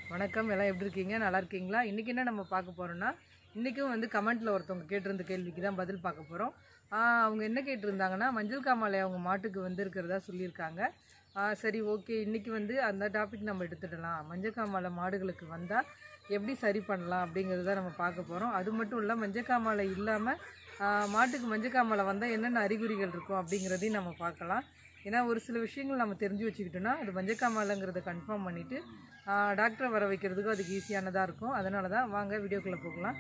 வணக்கம் எல்லாம் எப்படி இருக்கீங்க நல்லா இருக்கீங்களா இன்றைக்கி என்ன நம்ம பார்க்க போகிறோம்னா இன்றைக்கும் வந்து கமெண்ட்டில் ஒருத்தவங்க கேட்டிருந்த கேள்விக்கு தான் பதில் பார்க்க போகிறோம் அவங்க என்ன கேட்டிருந்தாங்கன்னா மஞ்சள் காமாலை அவங்க மாட்டுக்கு வந்திருக்கிறதா சொல்லியிருக்காங்க ஆ, சரி ஓகே இன்றைக்கி வந்து அந்த டாபிக் நம்ம எடுத்துடலாம் மஞ்சள் காமாலை மாடுகளுக்கு வந்தால் எப்படி சரி பண்ணலாம் அப்படிங்கிறத நம்ம பார்க்க போகிறோம் அது மட்டும் இல்லை மஞ்சள் காமாலை இல்லாமல் மாட்டுக்கு மஞ்சள் காமாலை வந்தால் என்னென்ன அறிகுறிகள் இருக்கும் அப்படிங்கிறதையும் நம்ம பார்க்கலாம் ஏன்னா ஒரு சில விஷயங்கள் நம்ம தெரிஞ்சு வச்சுக்கிட்டோன்னா அது மஞ்சக்காமலைங்கிறத கன்ஃபார்ம் பண்ணிவிட்டு டாக்டரை வர வைக்கிறதுக்கும் அதுக்கு ஈஸியானதாக இருக்கும் அதனால தான் வாங்க வீடியோக்குள்ளே போகலாம்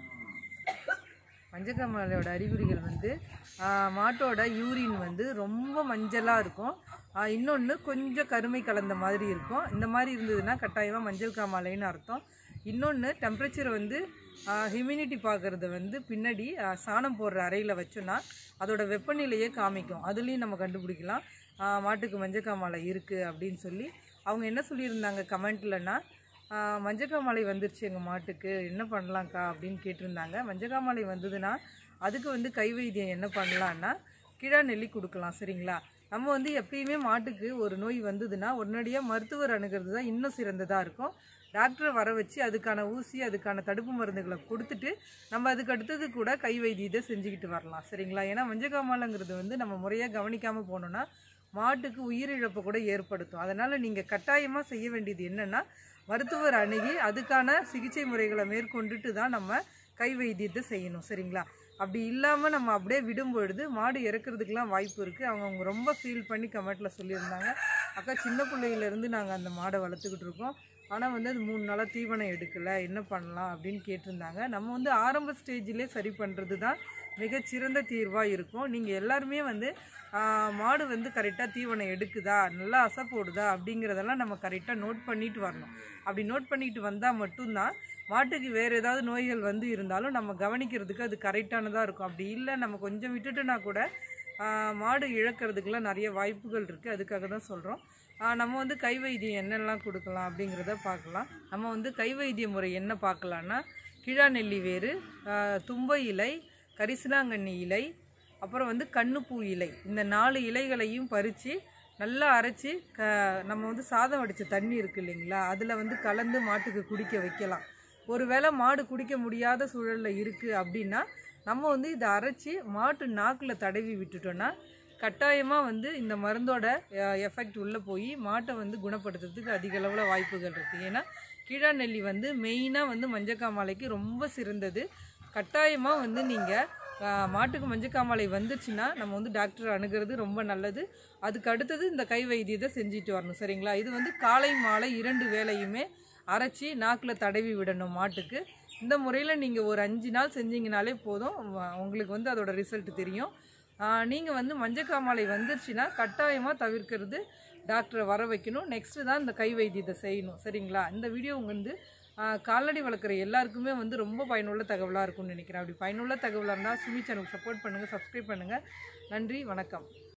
மஞ்சக்காமலையோட அறிகுறிகள் வந்து ஆ, மாட்டோட யூரின் வந்து ரொம்ப மஞ்சளாக இருக்கும் இன்னொன்று கொஞ்சம் கருமை கலந்த மாதிரி இருக்கும் இந்த மாதிரி இருந்ததுன்னா கட்டாயமாக மஞ்சள் காமாலைன்னு அர்த்தம் இன்னொன்று டெம்பரேச்சர் வந்து ஹியூமினிட்டி பார்க்குறது வந்து பின்னாடி ஆ, சாணம் போடுற அறையில் வச்சோன்னா அதோட வெப்பநிலையே காமிக்கும் அதுலேயும் நம்ம கண்டுபிடிக்கலாம் ஆ, மாட்டுக்கு மஞ்சக்காமாலை இருக்குது அப்படின்னு சொல்லி அவங்க என்ன சொல்லியிருந்தாங்க கமெண்ட்லன்னா மஞ்சக்காமாலை வந்துருச்சு எங்கள் மாட்டுக்கு என்ன பண்ணலாம்க்கா அப்படின்னு கேட்டிருந்தாங்க மஞ்சக்காமாலை வந்ததுன்னா அதுக்கு வந்து கை வைத்தியம் என்ன பண்ணலான்னா கிழா நெல்லி கொடுக்கலாம் சரிங்களா நம்ம வந்து எப்பயுமே மாட்டுக்கு ஒரு நோய் வந்ததுன்னா உடனடியாக மருத்துவர் அணுகிறது தான் இன்னும் சிறந்ததாக இருக்கும் டாக்டரை வர வச்சு அதுக்கான ஊசி அதுக்கான தடுப்பு மருந்துகளை கொடுத்துட்டு நம்ம அதுக்கு அடுத்தது கூட கை வைத்தியத்தை செஞ்சுக்கிட்டு வரலாம் சரிங்களா ஏன்னா மஞ்சக்காமாலைங்கிறது வந்து நம்ம முறையாக கவனிக்காமல் போனோம்னா மாட்டுக்கு உயிரிழப்பை கூட ஏற்படுத்தும் அதனால் நீங்கள் கட்டாயமாக செய்ய வேண்டியது என்னென்னா மருத்துவர் அணுகி அதுக்கான சிகிச்சை முறைகளை மேற்கொண்டுட்டு தான் நம்ம கை வைத்தியத்தை செய்யணும் சரிங்களா அப்படி இல்லாமல் நம்ம அப்படியே விடும் பொழுது மாடு இறக்குறதுக்கெலாம் வாய்ப்பு இருக்குது அவங்க அவங்க ரொம்ப ஃபீல் பண்ணி கமெண்ட்டில் சொல்லியிருந்தாங்க அக்கா சின்ன பிள்ளையிலேருந்து நாங்கள் அந்த மாடை வளர்த்துக்கிட்டு இருக்கோம் ஆனால் வந்து அது மூணு நாளாக தீவனம் எடுக்கலை என்ன பண்ணலாம் அப்படின்னு கேட்டிருந்தாங்க நம்ம வந்து ஆரம்ப ஸ்டேஜிலே சரி பண்ணுறது தான் மிகச்சிறந்த தீர்வாக இருக்கும் நீங்கள் எல்லாருமே வந்து ஆஹ், மாடு வந்து கரெக்டாக தீவனம் எடுக்குதா நல்லா அசை போடுதா அப்படிங்கிறதெல்லாம் நம்ம கரெக்டாக நோட் பண்ணிட்டு வரணும் அப்படி நோட் பண்ணிட்டு வந்தால் மட்டும்தான் மாட்டுக்கு வேறு ஏதாவது நோய்கள் வந்து இருந்தாலும் நம்ம கவனிக்கிறதுக்கு அது கரெக்டானதாக இருக்கும் அப்படி இல்லை நம்ம கொஞ்சம் விட்டுட்டோன்னா கூட ஆஹ், மாடு இழக்கிறதுக்கெல்லாம் நிறைய வாய்ப்புகள் இருக்குது அதுக்காக தான் சொல்கிறோம் நம்ம வந்து கை வைத்தியம் என்னெல்லாம் கொடுக்கலாம் அப்படிங்கிறத பார்க்கலாம் நம்ம வந்து கை வைத்திய முறை என்ன பார்க்கலான்னா கிழா நெல்லி வேறு ஆஹ், தும்பை இலை கரிசலாங்கண்ணி இலை அப்புறம் வந்து கண்ணுப்பூ இலை இந்த நாலு இலைகளையும் பறித்து நல்லா அரைச்சி க நம்ம வந்து சாதம் வடித்த தண்ணி இருக்கு இல்லைங்களா அதில் வந்து கலந்து மாட்டுக்கு குடிக்க வைக்கலாம் ஒருவேளை மாடு குடிக்க முடியாத சூழலில் இருக்குது அப்படின்னா நம்ம வந்து இதை அரைச்சி மாட்டு நாக்கில் தடவி விட்டுட்டோன்னா கட்டாயமாக வந்து இந்த மருந்தோட எஃபெக்ட் உள்ளே போய் மாட்டை வந்து குணப்படுத்துறதுக்கு அதிக அளவில் வாய்ப்புகள் இருக்குது ஏன்னா கீழா நெல்லி வந்து மெயினாக வந்து மஞ்சக்காமாலைக்கு ரொம்ப சிறந்தது கட்டாயமாக வந்து நீங்கள் மாட்டுக்கு மஞ்சக்காமாலை வந்துச்சுன்னா நம்ம வந்து டாக்டர் அணுகிறது ரொம்ப நல்லது அதுக்கு அடுத்தது இந்த கை வைத்தியத்தை செஞ்சுட்டு வரணும் சரிங்களா இது வந்து காலை மாலை இரண்டு வேளையுமே அரைச்சி நாக்கில் தடவி விடணும் மாட்டுக்கு இந்த முறையில் நீங்கள் ஒரு அஞ்சு நாள் செஞ்சீங்கனாலே போதும் உ- உங்களுக்கு வந்து அதோட ரிசல்ட் தெரியும் நீங்கள் வந்து மஞ்சக்காமாலை வந்துருச்சுன்னா கட்டாயமாக தவிர்க்கிறது டாக்டரை வர வைக்கணும் நெக்ஸ்ட்டு தான் இந்த கை வைத்தியத்தை செய்யணும் சரிங்களா இந்த வீடியோ வந்து ஆ, கால்நடை வளர்க்குற எல்லாருக்குமே வந்து ரொம்ப பயனுள்ள தகவலாக இருக்கும்னு நினைக்கிறேன் அப்படி பயனுள்ள தகவலாக இருந்தால் சுமி சேனலுக்கு சப்போர்ட் பண்ணுங்கள் சப்ஸ்கிரைப் பண்ணுங்கள் நன்றி வணக்கம்